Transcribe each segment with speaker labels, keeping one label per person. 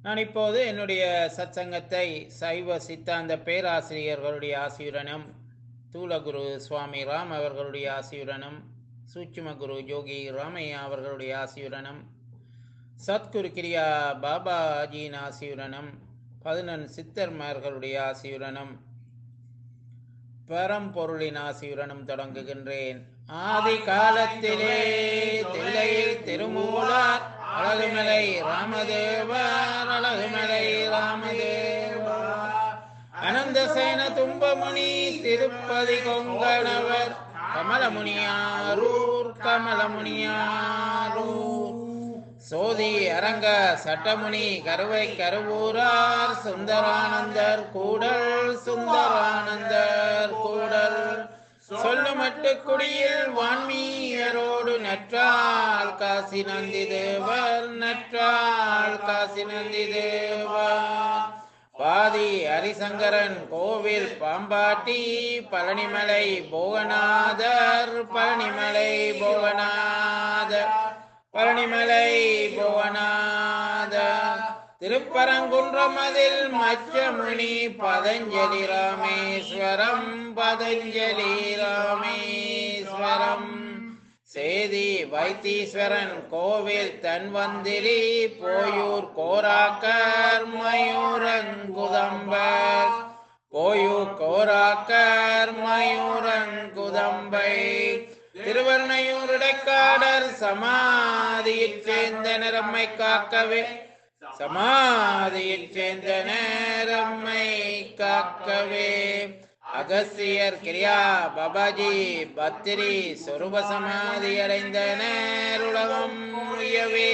Speaker 1: நான் இப்போது என்னுடைய சத்சங்கத்தை சைவ சித்தாந்த பேராசிரியர்களுடைய ஆசியுடனும் தூலகுரு சுவாமி ராம் அவர்களுடைய ஆசியுடனும் சூட்சும குரு யோகி ராமையா அவர்களுடைய ஆசியுடனும் சத்குரு கிரியா பாபாஜியின் ஆசியுடனும் பதினெண் சித்தர்மார்களுடைய ஆசியுடனும் பரம்பொருளின் ஆசியுடனும் தொடங்குகின்றேன் ஆதி காலத்திலே தில்லையில் திருமூலார் அழகுமலை ராமதேவர் அழகுமலை ராமதேவர் அனந்தசேன தும்பமுனி திருப்பதி கொங்கணவர் கமலமுனியாரூர் கமலமுனியாரூர் சோதி அரங்க சட்டமுனி கருவை கருவூரார் சுந்தரானந்தர் கூடல் சுந்தரானந்தர் கூடல் சொல்லுமட்டு குடியில் வான்மீயரோடு நற்றால் காசி நந்தி தேவர் நற்றால் காசி நந்தி தேவர் பாதி ஹரிசங்கரன் கோவில் பாம்பாட்டி பழனிமலை போகநாதர் பழனிமலை போகநாதர் பழனிமலை புவனாதர் திருப்பரங்குன்றமதில் மச்சமுனி பதஞ்சலி ராமேஸ்வரம் பதஞ்சலி ராமேஸ்வரம் சேதி வைத்தீஸ்வரன் கோவில் தன்வந்திரி போயூர் கோராக்கர் மயூரங்குதம்பர் போயூர் கோராக்கர் மயூரங்குதம்பை திருவர்ணையூர் இடைக்காடர் சமாதியில் சேர்ந்த நிறம்மை காக்கவே சமாதியில் சேர்ந்த நேரம்மை காக்கவே அகசியர் கிரியா பாபாஜி பத்திரி சொருப சமாதி அடைந்த நேருலகம் உயவே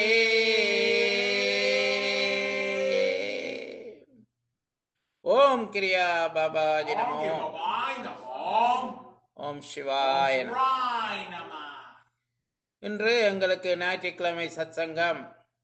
Speaker 1: ஓம் கிரியா பாபாஜி நமோ
Speaker 2: சிவாய் நமோம்
Speaker 1: ஓம் சிவாய நமோ.
Speaker 2: சிவாய் நம
Speaker 1: இன்று எங்களுக்கு ஞாயிற்றுக்கிழமை சத்சங்கம்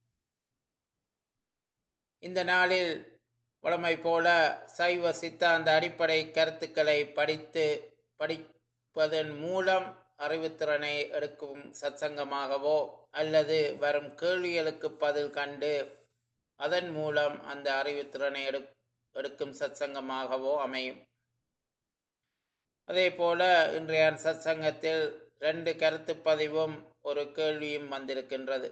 Speaker 1: இந்த நாளில் வழமை போல சைவ சித்தாந்த அடிப்படை கருத்துக்களை படித்து படிப்பதன் மூலம் அறிவுத்திறனை எடுக்கும் சத்சங்கமாகவோ அல்லது வரும் கேள்விகளுக்கு பதில் கண்டு அதன் மூலம் அந்த அறிவுத்திறனை எடு எடுக்கும் சத்சங்கமாகவோ அமையும் அதே போல இன்றைய சத்சங்கத்தில் ரெண்டு கருத்து பதிவும் ஒரு கேள்வியும் வந்திருக்கின்றது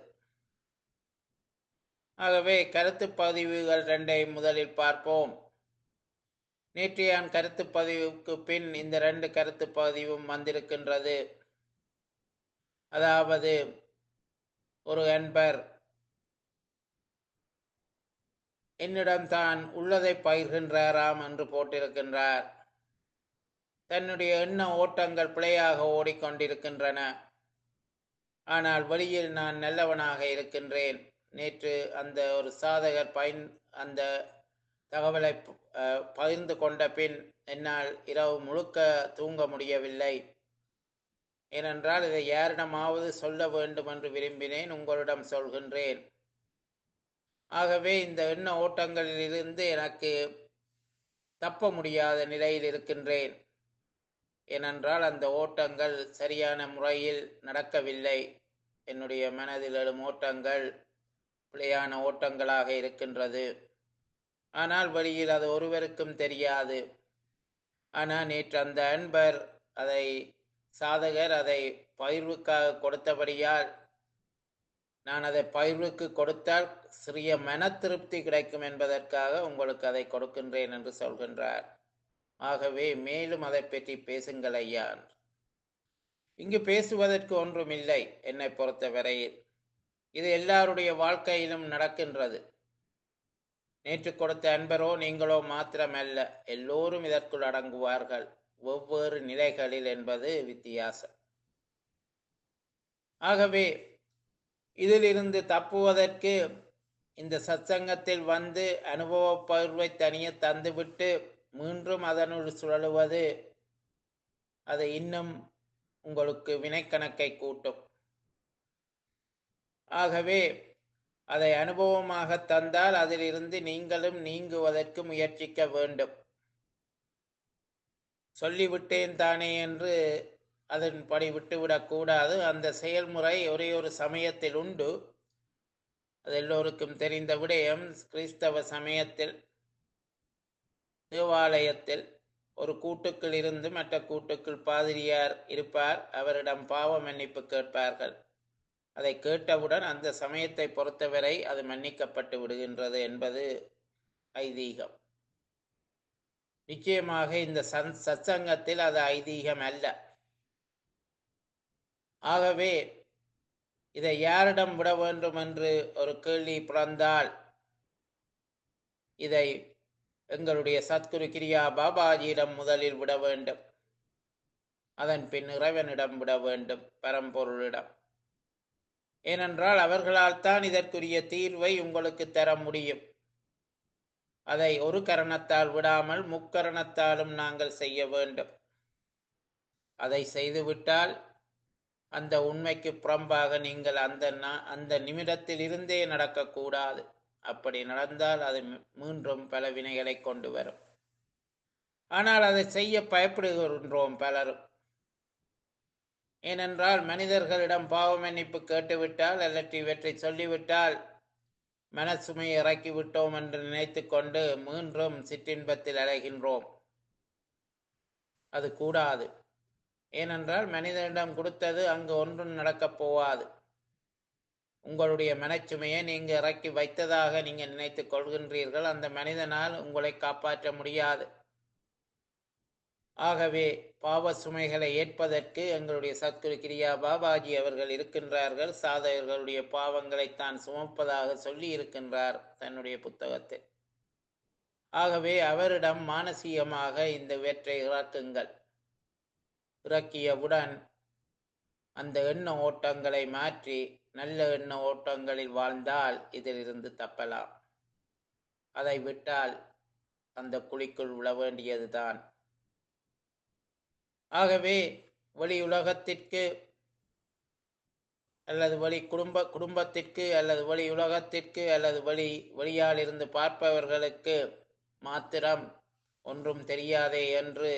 Speaker 1: ஆகவே கருத்து பதிவுகள் ரெண்டை முதலில் பார்ப்போம் நேற்றையான் கருத்து பதிவுக்கு பின் இந்த ரெண்டு கருத்து பதிவும் வந்திருக்கின்றது அதாவது ஒரு அன்பர் என்னிடம் தான் உள்ளதை பயிர்கின்றாராம் என்று போட்டிருக்கின்றார் தன்னுடைய எண்ண ஓட்டங்கள் பிழையாக ஓடிக்கொண்டிருக்கின்றன ஆனால் வெளியில் நான் நல்லவனாக இருக்கின்றேன் நேற்று அந்த ஒரு சாதகர் பயன் அந்த தகவலை அஹ், பகிர்ந்து கொண்ட பின் என்னால் இரவு முழுக்க தூங்க முடியவில்லை ஏனென்றால் இதை யாரிடமாவது சொல்ல வேண்டும் என்று விரும்பினேன் உங்களிடம் சொல்கின்றேன் ஆகவே இந்த எண்ண ஓட்டங்களிலிருந்து எனக்கு தப்ப முடியாத நிலையில் இருக்கின்றேன் ஏனென்றால் அந்த ஓட்டங்கள் சரியான முறையில் நடக்கவில்லை என்னுடைய மனதில் எழும் ஓட்டங்கள் பிழையான ஓட்டங்களாக இருக்கின்றது ஆனால் வெளியில் அது ஒருவருக்கும் தெரியாது ஆனால் நேற்று அந்த அன்பர் அதை சாதகர் அதை பயிர்வுக்காக கொடுத்தபடியால் நான் அதை பயிர்வுக்கு கொடுத்தால் சிறிய மன திருப்தி கிடைக்கும் என்பதற்காக உங்களுக்கு அதை கொடுக்கின்றேன் என்று சொல்கின்றார் ஆகவே மேலும் அதை பற்றி பேசுங்கள் ஐயா இங்கு பேசுவதற்கு ஒன்றுமில்லை என்னை பொறுத்தவரையில் இது எல்லாருடைய வாழ்க்கையிலும் நடக்கின்றது நேற்று கொடுத்த அன்பரோ நீங்களோ மாத்திரமல்ல எல்லோரும் இதற்குள் அடங்குவார்கள் வெவ்வேறு நிலைகளில் என்பது வித்தியாசம் ஆகவே இதிலிருந்து தப்புவதற்கு இந்த சத்சங்கத்தில் வந்து அனுபவ பகிர்வை தனியே தந்துவிட்டு மீண்டும் அதனுள் சுழலுவது அது இன்னும் உங்களுக்கு வினைக்கணக்கை கூட்டும் ஆகவே அதை அனுபவமாக தந்தால் அதிலிருந்து நீங்களும் நீங்குவதற்கு முயற்சிக்க வேண்டும் சொல்லிவிட்டேன் தானே என்று அதன்படி விட்டுவிடக் கூடாது அந்த செயல்முறை ஒரே ஒரு சமயத்தில் உண்டு அது எல்லோருக்கும் தெரிந்த விடயம் கிறிஸ்தவ சமயத்தில் தேவாலயத்தில் ஒரு கூட்டுக்குள் இருந்து மற்ற கூட்டுக்குள் பாதிரியார் இருப்பார் அவரிடம் பாவ மன்னிப்பு கேட்பார்கள் அதை கேட்டவுடன் அந்த சமயத்தை பொறுத்தவரை அது மன்னிக்கப்பட்டு விடுகின்றது என்பது ஐதீகம் நிச்சயமாக இந்த சன் சத்சங்கத்தில் அது ஐதீகம் அல்ல ஆகவே இதை யாரிடம் விட வேண்டும் என்று ஒரு கேள்வி பிறந்தால் இதை எங்களுடைய சத்குரு கிரியா பாபாஜியிடம் முதலில் விட வேண்டும் அதன் பின் இறைவனிடம் விட வேண்டும் பரம்பொருளிடம் ஏனென்றால் அவர்களால் தான் இதற்குரிய தீர்வை உங்களுக்கு தர முடியும் அதை ஒரு கரணத்தால் விடாமல் முக்கரணத்தாலும் நாங்கள் செய்ய வேண்டும் அதை செய்துவிட்டால் அந்த உண்மைக்கு புறம்பாக நீங்கள் அந்த நா- அந்த நிமிடத்தில் இருந்தே நடக்கக்கூடாது அப்படி நடந்தால் அது மீ- மீண்டும் பல வினைகளை கொண்டு வரும் ஆனால் அதை செய்ய பயப்படுகின்றோம் பலரும் ஏனென்றால் மனிதர்களிடம் பாவ மன்னிப்பு கேட்டுவிட்டால் அல்லது இவற்றை சொல்லிவிட்டால் மனசுமையை இறக்கி விட்டோம் என்று நினைத்து கொண்டு மீண்டும் சிற்றின்பத்தில் அலைகின்றோம் அது கூடாது ஏனென்றால் மனிதனிடம் கொடுத்தது அங்கு ஒன்றும் நடக்கப் போவாது உங்களுடைய மனச்சுமையை நீங்க இறக்கி வைத்ததாக நீங்க நினைத்துக் கொள்கின்றீர்கள் அந்த மனிதனால் உங்களை காப்பாற்ற முடியாது ஆகவே பாவ சுமைகளை ஏற்பதற்கு எங்களுடைய சத்குரு கிரியா பாபாஜி அவர்கள் இருக்கின்றார்கள் சாதகர்களுடைய பாவங்களை தான் சுமப்பதாக சொல்லி இருக்கின்றார் தன்னுடைய புத்தகத்தில் ஆகவே அவரிடம் மானசீகமாக இந்த வெற்றை இறக்குங்கள் இறக்கியவுடன் அந்த எண்ண ஓட்டங்களை மாற்றி நல்ல எண்ண ஓட்டங்களில் வாழ்ந்தால் இதிலிருந்து தப்பலாம் அதை விட்டால் அந்த குழிக்குள் விழ வேண்டியதுதான் ஆகவே வெளி உலகத்திற்கு அல்லது வெளி குடும்ப குடும்பத்திற்கு அல்லது வெளி உலகத்திற்கு அல்லது வெளி வெளியால் இருந்து பார்ப்பவர்களுக்கு மாத்திரம் ஒன்றும் தெரியாதே என்று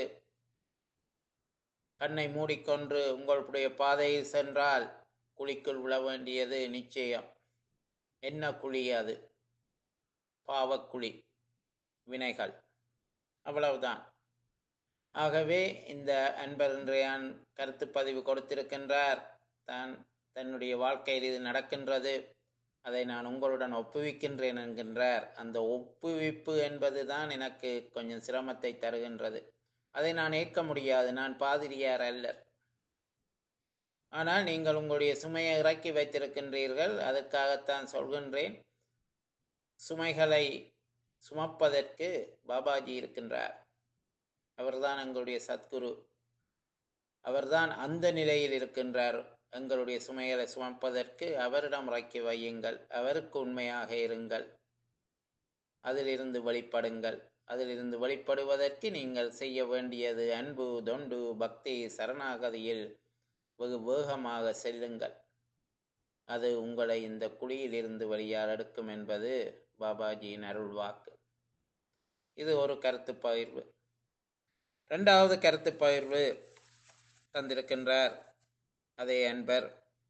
Speaker 1: கண்ணை மூடிக்கொண்டு உங்களுடைய பாதையில் சென்றால் குழிக்குள் விழ வேண்டியது நிச்சயம் என்ன குழி அது பாவக்குழி வினைகள் அவ்வளவுதான் ஆகவே இந்த அன்பர் இன்றையான் கருத்து பதிவு கொடுத்திருக்கின்றார் தான் தன்னுடைய வாழ்க்கையில் இது நடக்கின்றது அதை நான் உங்களுடன் ஒப்புவிக்கின்றேன் என்கின்றார் அந்த ஒப்புவிப்பு என்பதுதான் எனக்கு கொஞ்சம் சிரமத்தை தருகின்றது அதை நான் ஏற்க முடியாது நான் பாதிரியார் அல்லர் ஆனால் நீங்கள் உங்களுடைய சுமையை இறக்கி வைத்திருக்கின்றீர்கள் அதற்காகத்தான் சொல்கின்றேன் சுமைகளை சுமப்பதற்கு பாபாஜி இருக்கின்றார் அவர்தான் எங்களுடைய சத்குரு அவர்தான் அந்த நிலையில் இருக்கின்றார் எங்களுடைய சுமைகளை சுமப்பதற்கு அவரிடம் இறக்கி வையுங்கள் அவருக்கு உண்மையாக இருங்கள் அதிலிருந்து வெளிப்படுங்கள் அதிலிருந்து வெளிப்படுவதற்கு நீங்கள் செய்ய வேண்டியது அன்பு தொண்டு பக்தி சரணாகதியில் வெகு வேகமாக செல்லுங்கள் அது உங்களை இந்த குழியில் இருந்து வெளியால் எடுக்கும் என்பது பாபாஜியின் அருள் வாக்கு இது ஒரு கருத்து பகிர்வு இரண்டாவது கருத்து பகிர்வு தந்திருக்கின்றார் அதே அன்பர்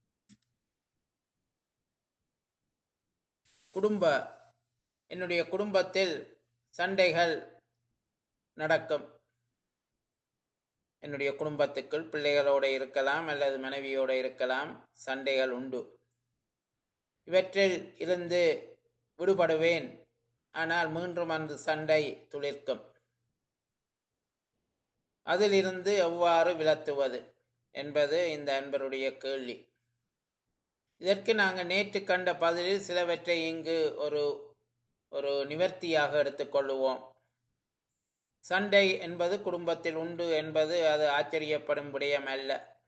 Speaker 1: குடும்ப என்னுடைய குடும்பத்தில் சண்டைகள் நடக்கும் என்னுடைய குடும்பத்துக்குள் பிள்ளைகளோடு இருக்கலாம் அல்லது மனைவியோடு இருக்கலாம் சண்டைகள் உண்டு இவற்றில் இருந்து விடுபடுவேன் ஆனால் மீண்டும் அந்த சண்டை துளிர்க்கும் அதிலிருந்து எவ்வாறு விலத்துவது என்பது இந்த அன்பருடைய கேள்வி இதற்கு நாங்கள் நேற்று கண்ட பதிலில் சிலவற்றை இங்கு ஒரு ஒரு நிவர்த்தியாக எடுத்துக்கொள்ளுவோம் சண்டை என்பது குடும்பத்தில் உண்டு என்பது அது ஆச்சரியப்படும் விடயம் அல்ல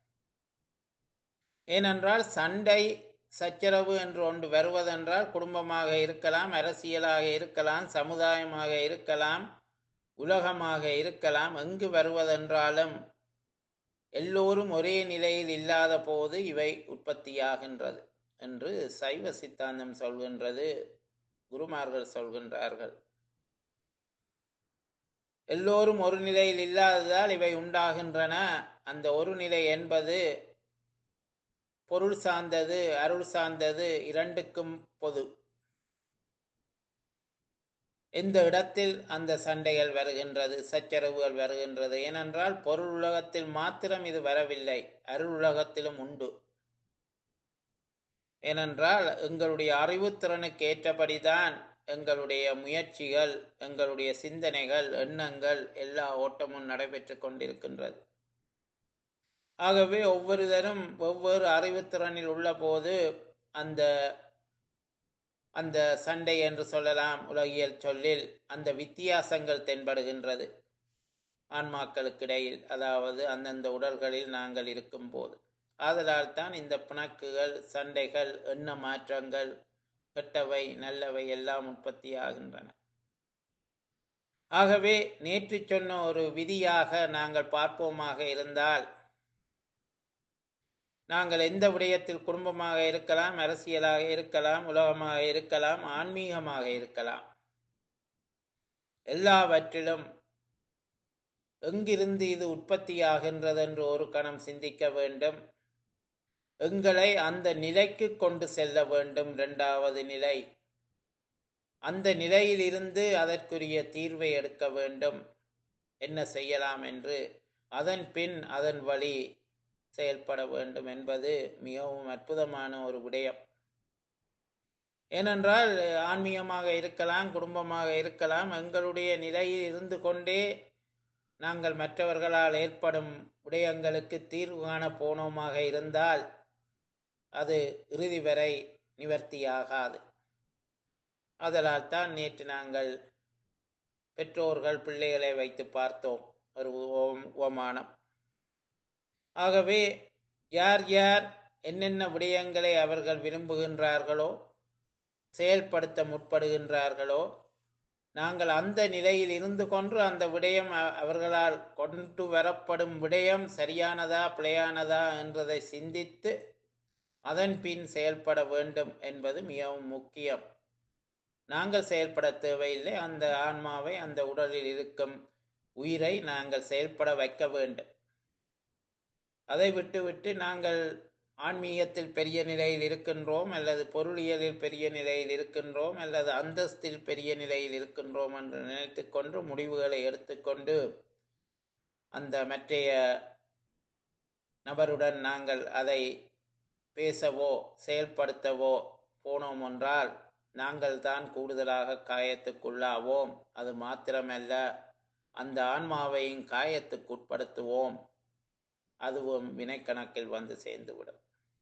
Speaker 1: ஏனென்றால் சண்டை சச்சரவு என்று ஒன்று வருவதென்றால் குடும்பமாக இருக்கலாம் அரசியலாக இருக்கலாம் சமுதாயமாக இருக்கலாம் உலகமாக இருக்கலாம் எங்கு வருவதென்றாலும் எல்லோரும் ஒரே நிலையில் இல்லாத போது இவை உற்பத்தியாகின்றது என்று சைவ சித்தாந்தம் சொல்கின்றது குருமார்கள் சொல்கின்றார்கள் எல்லோரும் ஒரு நிலையில் இல்லாததால் இவை உண்டாகின்றன அந்த ஒரு நிலை என்பது பொருள் சார்ந்தது அருள் சார்ந்தது இரண்டுக்கும் பொது எந்த இடத்தில் அந்த சண்டைகள் வருகின்றது சச்சரவுகள் வருகின்றது ஏனென்றால் பொருள் உலகத்தில் மாத்திரம் இது வரவில்லை அருள் உலகத்திலும் உண்டு ஏனென்றால் எங்களுடைய அறிவுத்திறனுக்கு ஏற்றபடிதான் எங்களுடைய முயற்சிகள் எங்களுடைய சிந்தனைகள் எண்ணங்கள் எல்லா ஓட்டமும் நடைபெற்று கொண்டிருக்கின்றது ஆகவே ஒவ்வொருதரும் ஒவ்வொரு அறிவுத்திறனில் உள்ள போது அந்த அந்த சண்டை என்று சொல்லலாம் உலகியல் சொல்லில் அந்த வித்தியாசங்கள் தென்படுகின்றது ஆன்மாக்களுக்கிடையில் அதாவது அந்தந்த உடல்களில் நாங்கள் இருக்கும் போது ஆதலால் தான் இந்த பிணக்குகள் சண்டைகள் எண்ண மாற்றங்கள் கெட்டவை நல்லவை எல்லாம் உற்பத்தி ஆகின்றன ஆகவே நேற்று சொன்ன ஒரு விதியாக நாங்கள் பார்ப்போமாக இருந்தால் நாங்கள் எந்த விடயத்தில் குடும்பமாக இருக்கலாம் அரசியலாக இருக்கலாம் உலகமாக இருக்கலாம் ஆன்மீகமாக இருக்கலாம் எல்லாவற்றிலும் எங்கிருந்து இது உற்பத்தியாகின்றது என்று ஒரு கணம் சிந்திக்க வேண்டும் எங்களை அந்த நிலைக்கு கொண்டு செல்ல வேண்டும் இரண்டாவது நிலை அந்த நிலையில் இருந்து அதற்குரிய தீர்வை எடுக்க வேண்டும் என்ன செய்யலாம் என்று அதன் பின் அதன் வழி செயல்பட வேண்டும் என்பது மிகவும் அற்புதமான ஒரு விடயம் ஏனென்றால் ஆன்மீகமாக இருக்கலாம் குடும்பமாக இருக்கலாம் எங்களுடைய நிலையில் இருந்து கொண்டே நாங்கள் மற்றவர்களால் ஏற்படும் விடயங்களுக்கு தீர்வு காண போனோமாக இருந்தால் அது இறுதி வரை நிவர்த்தியாகாது அதனால் தான் நேற்று நாங்கள் பெற்றோர்கள் பிள்ளைகளை வைத்து பார்த்தோம் ஒரு உவமானம் ஆகவே யார் யார் என்னென்ன விடயங்களை அவர்கள் விரும்புகின்றார்களோ செயல்படுத்த முற்படுகின்றார்களோ நாங்கள் அந்த நிலையில் இருந்து கொண்டு அந்த விடயம் அவர்களால் கொண்டு வரப்படும் விடயம் சரியானதா பிழையானதா என்றதை சிந்தித்து அதன் பின் செயல்பட வேண்டும் என்பது மிகவும் முக்கியம் நாங்கள் செயல்பட தேவையில்லை அந்த ஆன்மாவை அந்த உடலில் இருக்கும் உயிரை நாங்கள் செயல்பட வைக்க வேண்டும் அதை விட்டுவிட்டு நாங்கள் ஆன்மீகத்தில் பெரிய நிலையில் இருக்கின்றோம் அல்லது பொருளியலில் பெரிய நிலையில் இருக்கின்றோம் அல்லது அந்தஸ்தில் பெரிய நிலையில் இருக்கின்றோம் என்று நினைத்து கொண்டு முடிவுகளை எடுத்துக்கொண்டு அந்த மற்றைய நபருடன் நாங்கள் அதை பேசவோ செயல்படுத்தவோ போனோம் என்றால் நாங்கள் தான் கூடுதலாக காயத்துக்குள்ளாவோம் அது மாத்திரமல்ல அந்த ஆன்மாவையும் காயத்துக்குட்படுத்துவோம் அதுவும் வினைக்கணக்கில் வந்து சேர்ந்துவிடும்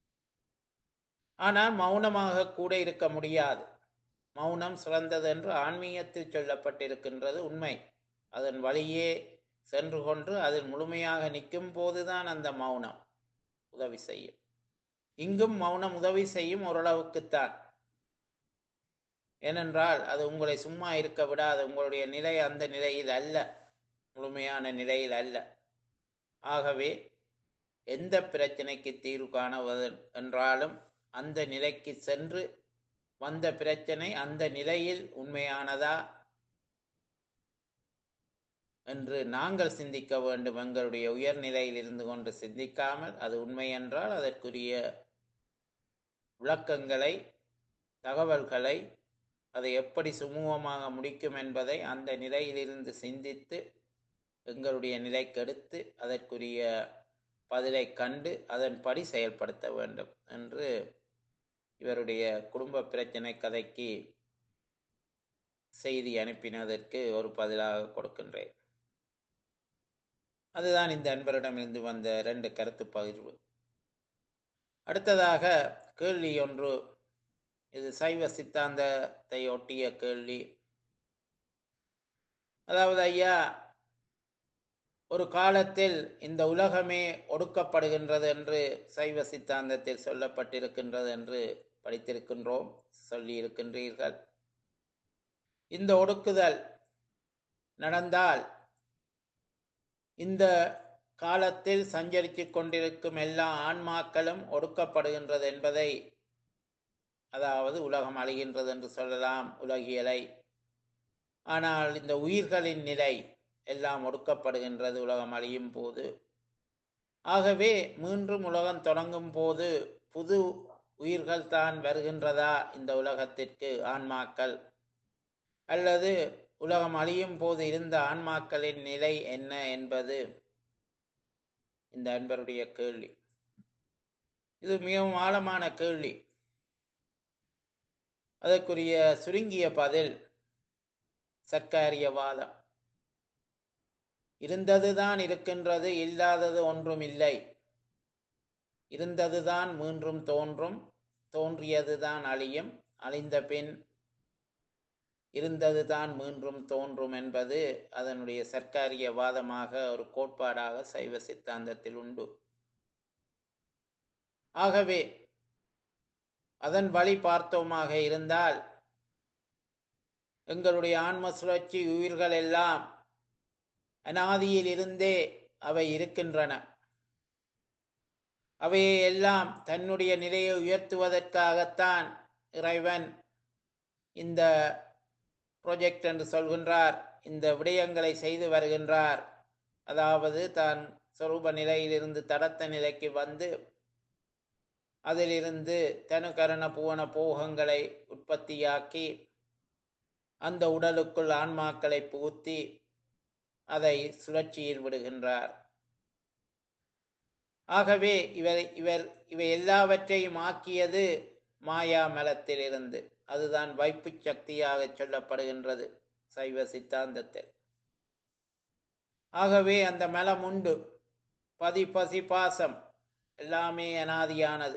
Speaker 1: ஆனால் மௌனமாக கூட இருக்க முடியாது மௌனம் சிறந்தது என்று ஆன்மீகத்தில் சொல்லப்பட்டிருக்கின்றது உண்மை அதன் வழியே சென்று கொண்டு அதில் முழுமையாக நிற்கும் போதுதான் அந்த மௌனம் உதவி செய்யும் இங்கும் மௌனம் உதவி செய்யும் ஓரளவுக்குத்தான் ஏனென்றால் அது உங்களை சும்மா இருக்க விடாது உங்களுடைய நிலை அந்த நிலையில் அல்ல முழுமையான நிலையில் அல்ல ஆகவே எந்த பிரச்சனைக்கு தீர்வு காணுவது என்றாலும் அந்த நிலைக்கு சென்று வந்த பிரச்சனை அந்த நிலையில் உண்மையானதா என்று நாங்கள் சிந்திக்க வேண்டும் எங்களுடைய உயர்நிலையில் இருந்து கொண்டு சிந்திக்காமல் அது உண்மை என்றால் அதற்குரிய விளக்கங்களை தகவல்களை அதை எப்படி சுமூகமாக முடிக்கும் என்பதை அந்த நிலையிலிருந்து சிந்தித்து எங்களுடைய நிலைக்கெடுத்து அதற்குரிய பதிலை கண்டு அதன்படி செயல்படுத்த வேண்டும் என்று இவருடைய குடும்ப பிரச்சனை கதைக்கு செய்தி அனுப்பினதற்கு ஒரு பதிலாக கொடுக்கின்றேன் அதுதான் இந்த அன்பரிடமிருந்து வந்த ரெண்டு கருத்து பகிர்வு அடுத்ததாக கேள்வி ஒன்று இது சைவ சித்தாந்தத்தை ஒட்டிய கேள்வி அதாவது ஐயா ஒரு காலத்தில் இந்த உலகமே ஒடுக்கப்படுகின்றது என்று சைவ சித்தாந்தத்தில் சொல்லப்பட்டிருக்கின்றது என்று படித்திருக்கின்றோம் சொல்லி இருக்கின்றீர்கள் இந்த ஒடுக்குதல் நடந்தால் இந்த காலத்தில் சஞ்சரித்து கொண்டிருக்கும் எல்லா ஆன்மாக்களும் ஒடுக்கப்படுகின்றது என்பதை அதாவது உலகம் அழிகின்றது என்று சொல்லலாம் உலகியலை ஆனால் இந்த உயிர்களின் நிலை எல்லாம் ஒடுக்கப்படுகின்றது உலகம் அழியும் போது ஆகவே மீண்டும் உலகம் தொடங்கும் போது புது உயிர்கள் தான் வருகின்றதா இந்த உலகத்திற்கு ஆன்மாக்கள் அல்லது உலகம் அழியும் போது இருந்த ஆன்மாக்களின் நிலை என்ன என்பது இந்த அன்பருடைய கேள்வி இது மிகவும் ஆழமான கேள்வி அதற்குரிய சுருங்கிய பதில் சர்க்காரியவாதம் இருந்ததுதான் இருக்கின்றது இல்லாதது ஒன்றும் இல்லை இருந்ததுதான் மீண்டும் தோன்றும் தோன்றியதுதான் அழியும் அழிந்த பின் இருந்ததுதான் மீண்டும் தோன்றும் என்பது அதனுடைய சர்க்காரிய வாதமாக ஒரு கோட்பாடாக சைவ சித்தாந்தத்தில் உண்டு ஆகவே அதன் வழி பார்த்தோமாக இருந்தால் எங்களுடைய ஆன்ம சுழற்சி உயிர்கள் எல்லாம் அனாதியில் இருந்தே அவை இருக்கின்றன அவையை எல்லாம் தன்னுடைய நிலையை உயர்த்துவதற்காகத்தான் இறைவன் இந்த ப்ரொஜெக்ட் என்று சொல்கின்றார் இந்த விடயங்களை செய்து வருகின்றார் அதாவது தான் சொரூப நிலையிலிருந்து தடத்த நிலைக்கு வந்து அதிலிருந்து தனுகரண புவன போகங்களை உற்பத்தியாக்கி அந்த உடலுக்குள் ஆன்மாக்களை புகுத்தி அதை சுழற்சியில் விடுகின்றார் ஆகவே இவர் இவர் இவை எல்லாவற்றையும் ஆக்கியது மாயா மலத்திலிருந்து அதுதான் வைப்பு சக்தியாக சொல்லப்படுகின்றது சைவ சித்தாந்தத்தில் ஆகவே அந்த மலம் உண்டு பதி பசி பாசம் எல்லாமே அனாதியானது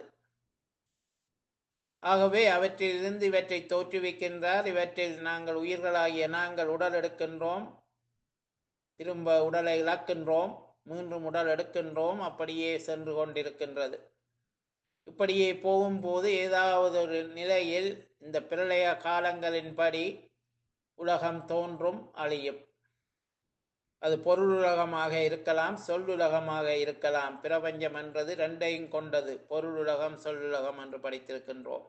Speaker 1: ஆகவே அவற்றிலிருந்து இவற்றை தோற்றுவிக்கின்றார் இவற்றில் நாங்கள் உயிர்களாகிய நாங்கள் உடல் எடுக்கின்றோம் திரும்ப உடலை இழக்கின்றோம் மீண்டும் உடல் எடுக்கின்றோம் அப்படியே சென்று கொண்டிருக்கின்றது இப்படியே போகும்போது ஏதாவது ஒரு நிலையில் இந்த பிரளய காலங்களின்படி உலகம் தோன்றும் அழியும் அது பொருளுலகமாக இருக்கலாம் சொல்லுலகமாக இருக்கலாம் பிரபஞ்சம் என்றது ரெண்டையும் கொண்டது பொருளுலகம் சொல்லுலகம் என்று படித்திருக்கின்றோம்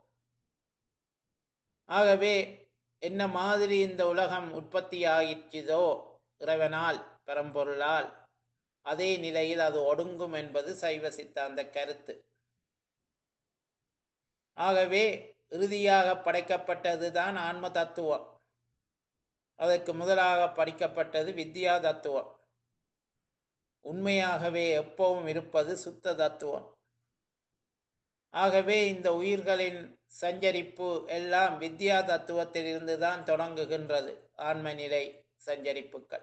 Speaker 1: ஆகவே என்ன மாதிரி இந்த உலகம் உற்பத்தி ஆயிற்றதோ இறைவனால் பரம்பொருளால் அதே நிலையில் அது ஒடுங்கும் என்பது சைவ சித்தாந்த கருத்து ஆகவே இறுதியாக படைக்கப்பட்டதுதான் ஆன்ம தத்துவம் அதற்கு முதலாக படிக்கப்பட்டது வித்யா தத்துவம் உண்மையாகவே எப்பவும் இருப்பது சுத்த தத்துவம் ஆகவே இந்த உயிர்களின் சஞ்சரிப்பு எல்லாம் வித்யா தத்துவத்திலிருந்து தான் தொடங்குகின்றது ஆன்ம நிலை சஞ்சரிப்புகள்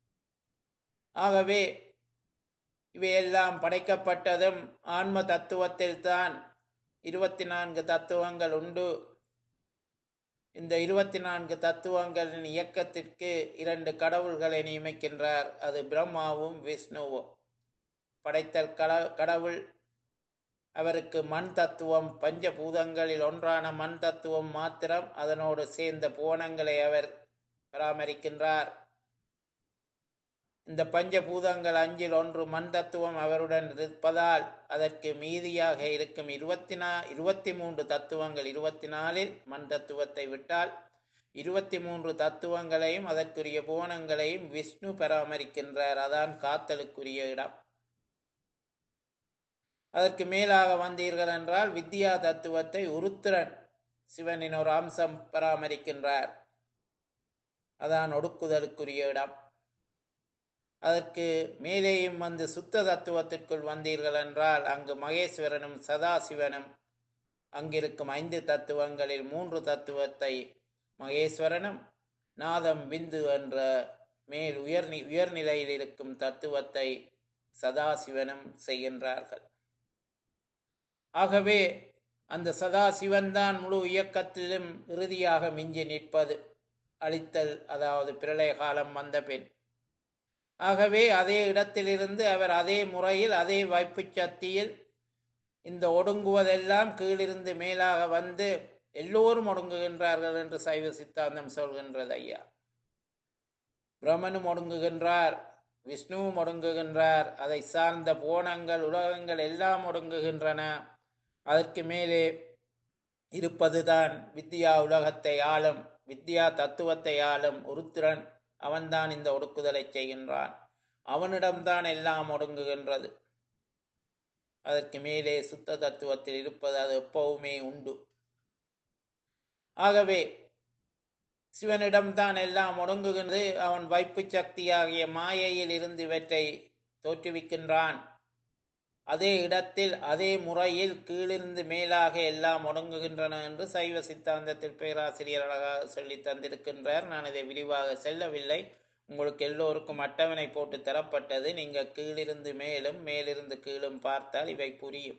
Speaker 1: ஆகவே இவையெல்லாம் படைக்கப்பட்டதும் ஆன்ம தத்துவத்தில் தான் இருபத்தி நான்கு தத்துவங்கள் உண்டு இந்த இருபத்தி நான்கு தத்துவங்களின் இயக்கத்திற்கு இரண்டு கடவுள்களை நியமிக்கின்றார் அது பிரம்மாவும் விஷ்ணுவும் படைத்தல் கட கடவுள் அவருக்கு மண் தத்துவம் பஞ்சபூதங்களில் ஒன்றான மண் தத்துவம் மாத்திரம் அதனோடு சேர்ந்த புவனங்களை அவர் பராமரிக்கின்றார் இந்த பஞ்சபூதங்கள் அஞ்சில் ஒன்று மண் தத்துவம் அவருடன் இருப்பதால் அதற்கு மீதியாக இருக்கும் இருபத்தி நா இருபத்தி மூன்று தத்துவங்கள் இருபத்தி நாலில் மண் தத்துவத்தை விட்டால் இருபத்தி மூன்று தத்துவங்களையும் அதற்குரிய புவனங்களையும் விஷ்ணு பராமரிக்கின்றார் அதான் காத்தலுக்குரிய இடம் அதற்கு மேலாக வந்தீர்கள் என்றால் வித்யா தத்துவத்தை உருத்திரன் சிவனின் ஒரு அம்சம் பராமரிக்கின்றார் அதான் ஒடுக்குதலுக்குரிய இடம் அதற்கு மேலேயும் வந்து சுத்த தத்துவத்திற்குள் வந்தீர்கள் என்றால் அங்கு மகேஸ்வரனும் சதாசிவனும் அங்கிருக்கும் ஐந்து தத்துவங்களில் மூன்று தத்துவத்தை மகேஸ்வரனும் நாதம் பிந்து என்ற மேல் உயர் உயர்நிலையில் இருக்கும் தத்துவத்தை சதாசிவனும் செய்கின்றார்கள் ஆகவே அந்த சதாசிவன் தான் முழு இயக்கத்திலும் இறுதியாக மிஞ்சி நிற்பது அழித்தல் அதாவது பிரளய காலம் வந்த பின் ஆகவே அதே இடத்திலிருந்து அவர் அதே முறையில் அதே வாய்ப்பு சக்தியில் இந்த ஒடுங்குவதெல்லாம் கீழிருந்து மேலாக வந்து எல்லோரும் ஒடுங்குகின்றார்கள் என்று சைவ சித்தாந்தம் சொல்கின்றது ஐயா பிரம்மனும் ஒடுங்குகின்றார் விஷ்ணுவும் ஒடுங்குகின்றார் அதை சார்ந்த போனங்கள் உலகங்கள் எல்லாம் ஒடுங்குகின்றன அதற்கு மேலே இருப்பதுதான் வித்யா உலகத்தை ஆளும் வித்யா தத்துவத்தை ஆளும் உருத்திரன் அவன்தான் இந்த ஒடுக்குதலை செய்கின்றான் அவனிடம்தான் எல்லாம் ஒடுங்குகின்றது அதற்கு மேலே சுத்த தத்துவத்தில் இருப்பது அது எப்பவுமே உண்டு ஆகவே சிவனிடம்தான் எல்லாம் ஒடுங்குகின்றது அவன் வைப்பு சக்தியாகிய மாயையில் இருந்து இவற்றை தோற்றுவிக்கின்றான் அதே இடத்தில் அதே முறையில் கீழிருந்து மேலாக எல்லாம் ஒடுங்குகின்றன என்று சைவ சித்தாந்தத்தில் பேராசிரியர் அழகாக சொல்லி தந்திருக்கின்றார் நான் இதை விரிவாக செல்லவில்லை உங்களுக்கு எல்லோருக்கும் அட்டவணை போட்டு தரப்பட்டது நீங்கள் கீழிருந்து மேலும் மேலிருந்து கீழும் பார்த்தால் இவை புரியும்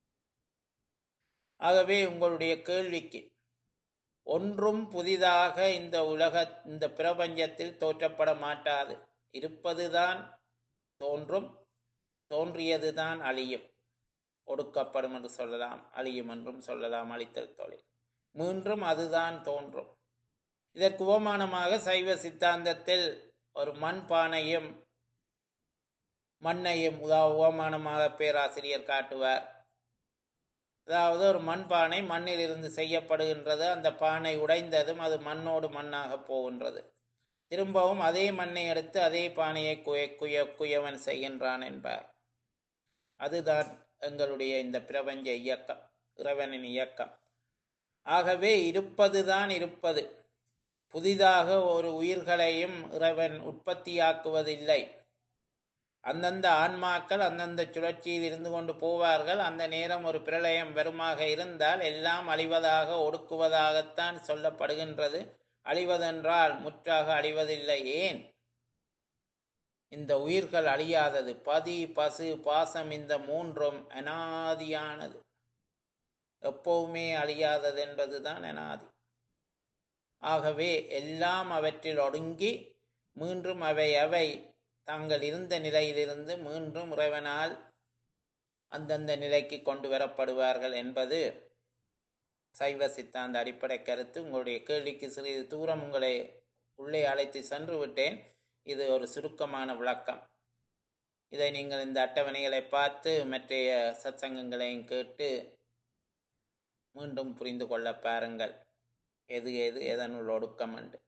Speaker 1: ஆகவே உங்களுடைய கேள்விக்கு ஒன்றும் புதிதாக இந்த உலக இந்த பிரபஞ்சத்தில் தோற்றப்பட மாட்டாது இருப்பதுதான் தோன்றும் தோன்றியதுதான் அழியும் ஒடுக்கப்படும் என்று சொல்லலாம் அழியும் என்றும் சொல்லலாம் அழித்தல் தொழில் மீண்டும் அதுதான் தோன்றும் இதற்கு உபமானமாக சைவ சித்தாந்தத்தில் ஒரு மண் பானையும் மண்ணையும் உதா- உபமானமாக பேராசிரியர் காட்டுவார் அதாவது ஒரு மண்பானை மண்ணில் இருந்து செய்யப்படுகின்றது அந்த பானை உடைந்ததும் அது மண்ணோடு மண்ணாக போகின்றது திரும்பவும் அதே மண்ணை எடுத்து அதே பானையை குய குய குயவன் செய்கின்றான் என்பார் அதுதான் எங்களுடைய இந்த பிரபஞ்ச இயக்கம் இறைவனின் இயக்கம் ஆகவே இருப்பதுதான் இருப்பது புதிதாக ஒரு உயிர்களையும் இறைவன் உற்பத்தியாக்குவதில்லை அந்தந்த ஆன்மாக்கள் அந்தந்த சுழற்சியில் இருந்து கொண்டு போவார்கள் அந்த நேரம் ஒரு பிரளயம் வருமாக இருந்தால் எல்லாம் அழிவதாக ஒடுக்குவதாகத்தான் சொல்லப்படுகின்றது அழிவதென்றால் முற்றாக அழிவதில்லை ஏன் இந்த உயிர்கள் அழியாதது பதி பசு பாசம் இந்த மூன்றும் அனாதியானது எப்பவுமே அழியாதது என்பதுதான் அனாதி ஆகவே எல்லாம் அவற்றில் ஒடுங்கி மீண்டும் அவை அவை தாங்கள் இருந்த நிலையிலிருந்து மீண்டும் இறைவனால் அந்தந்த நிலைக்கு கொண்டு வரப்படுவார்கள் என்பது சைவ சித்தாந்த அடிப்படை கருத்து உங்களுடைய கேள்விக்கு சிறிது தூரம் உங்களை உள்ளே அழைத்து சென்று விட்டேன் இது ஒரு சுருக்கமான விளக்கம் இதை நீங்கள் இந்த அட்டவணைகளை பார்த்து மற்றைய சத்சங்கங்களையும் கேட்டு மீண்டும் புரிந்து கொள்ள பாருங்கள் எது எது எதனுள் ஒடுக்கம் என்று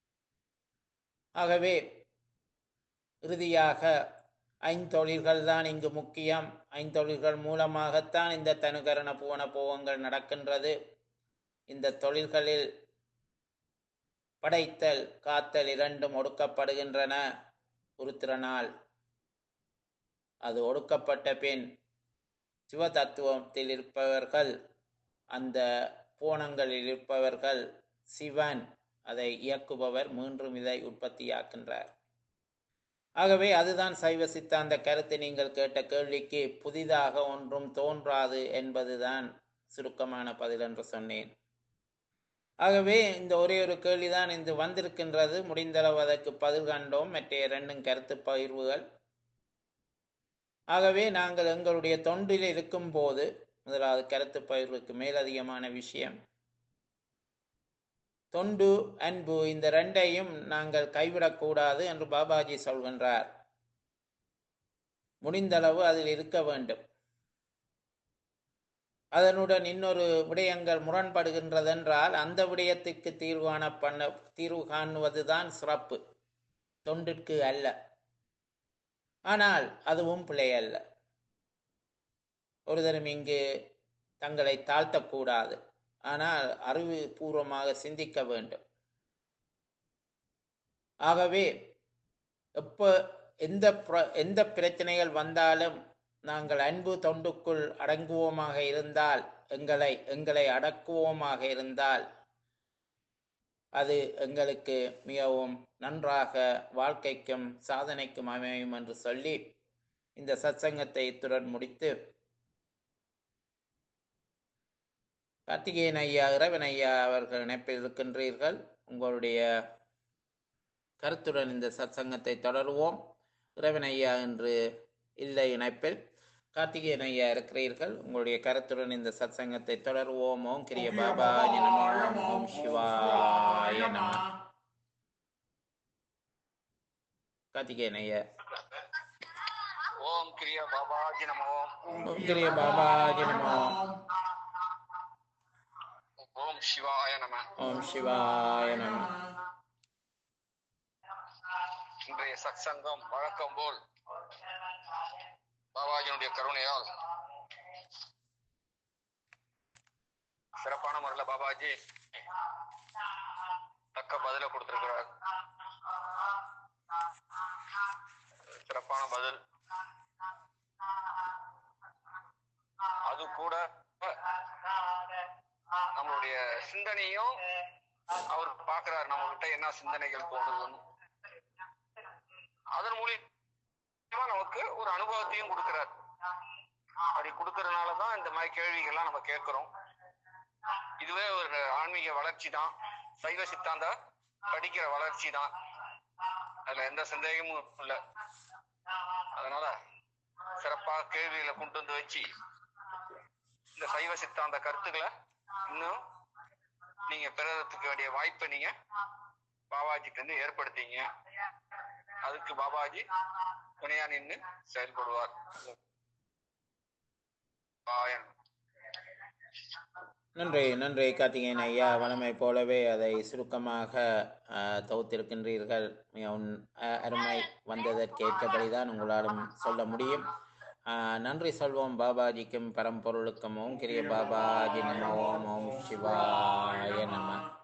Speaker 1: ஆகவே இறுதியாக ஐந்தொழில்கள் தான் இங்கு முக்கியம் ஐந்தொழில்கள் மூலமாகத்தான் இந்த தனுகரண புவன போகங்கள் நடக்கின்றது இந்த தொழில்களில் படைத்தல் காத்தல் இரண்டும் ஒடுக்கப்படுகின்றன உருத்திரனால் அது ஒடுக்கப்பட்ட பின் சிவ தத்துவத்தில் இருப்பவர்கள் அந்த பூனங்களில் இருப்பவர்கள் சிவன் அதை இயக்குபவர் மீண்டும் இதை உற்பத்தியாக்கின்றார் ஆகவே அதுதான் சைவ சித்தாந்த கருத்து நீங்கள் கேட்ட கேள்விக்கு புதிதாக ஒன்றும் தோன்றாது என்பதுதான் சுருக்கமான பதில் என்று சொன்னேன் ஆகவே இந்த ஒரே ஒரு கேள்விதான் இன்று வந்திருக்கின்றது முடிந்தளவு அதற்கு பதில் கண்டோம் மற்ற இரண்டும் கருத்து பகிர்வுகள் ஆகவே நாங்கள் எங்களுடைய தொண்டில் இருக்கும் போது முதலாவது கருத்து பகிர்வுக்கு மேலதிகமான விஷயம் தொண்டு அன்பு இந்த ரெண்டையும் நாங்கள் கைவிடக்கூடாது என்று பாபாஜி சொல்கின்றார் முடிந்தளவு அதில் இருக்க வேண்டும் அதனுடன் இன்னொரு விடயங்கள் முரண்படுகின்றதென்றால் அந்த விடயத்திற்கு தீர்வான பண்ண தீர்வு காணுவதுதான் சிறப்பு தொண்டிற்கு அல்ல ஆனால் அதுவும் பிழை அல்ல ஒருதரும் இங்கு தங்களை தாழ்த்தக்கூடாது ஆனால் அறிவுபூர்வமாக சிந்திக்க வேண்டும் ஆகவே எப்ப எந்த பிர- எந்த பிரச்சனைகள் வந்தாலும் நாங்கள் அன்பு தொண்டுக்குள் அடங்குவோமாக இருந்தால் எங்களை எங்களை அடக்குவோமாக இருந்தால் அது எங்களுக்கு மிகவும் நன்றாக வாழ்க்கைக்கும் சாதனைக்கும் அமையும் என்று சொல்லி இந்த சத்சங்கத்தை இத்துடன் முடித்து கார்த்திகேயன் ஐயா இறைவன் ஐயா அவர்கள் இணைப்பில் இருக்கின்றீர்கள் உங்களுடைய கருத்துடன் இந்த சத்சங்கத்தை தொடருவோம் இறைவன் ஐயா என்று இல்லை இணைப்பில் கார்த்திகேயன் ஐயா இருக்கிறீர்கள் உங்களுடைய கருத்துடன் இந்த சத்சங்கத்தை தொடருவோம் ஓம் கிரிய பாபா நமோ ஓம் சிவாய நம கார்த்திகேயன் ஐயா
Speaker 3: ஓம் கிரியா பாபாஜி நமோ
Speaker 1: ஓம் கிரிய பாபாஜி நமோ
Speaker 3: ஓம் சிவாய நம
Speaker 1: ஓம் சிவாய நம
Speaker 3: இன்றைய சத்சங்கம் வழக்கம் போல் பாபாஜியினுடைய கருணையால் சிறப்பான முறையில் பாபாஜி தக்க பதில கொடுத்திருக்கிறார் சிறப்பான பதில் அது கூட நம்மளுடைய சிந்தனையும் அவர் பார்க்கிறார் நம்ம கிட்ட என்ன சிந்தனைகள் தோணுதுன்னு அதன் மூலியமா நமக்கு ஒரு அனுபவத்தையும் கொடுக்கிறார் அப்படி கொடுக்கறதுனாலதான் இந்த மாதிரி கேள்விகள்லாம் நம்ம கேட்கிறோம் இதுவே ஒரு ஆன்மீக வளர்ச்சி தான் சைவ சித்தாந்த படிக்கிற வளர்ச்சி தான் அதுல எந்த சந்தேகமும் இல்லை அதனால சிறப்பா கேள்விகளை கொண்டு வந்து வச்சு இந்த சைவ சித்தாந்த கருத்துக்களை இன்னும் நீங்க பெறறதுக்கு வேண்டிய வாய்ப்பை நீங்க பாபாஜிக்கு வந்து ஏற்படுத்திங்க அதுக்கு பாபாஜி துணையா நின்று செயல்படுவார் ஆயன்.
Speaker 1: நன்றி நன்றி கார்த்திகேயன் ஐயா வளமை போலவே அதை சுருக்கமாக அஹ், தொகுத்திருக்கின்றீர்கள் மிகவும் அஹ், அருமை வந்ததற்கு ஏற்றபடிதான் உங்களாலும் சொல்ல முடியும் அஹ், நன்றி சொல்வோம் பாபாஜிக்கும் பரம்பொருளுக்கும் ஓம் கிரிய பாபாஜி நம ஓம் ஓம் சிவாய நம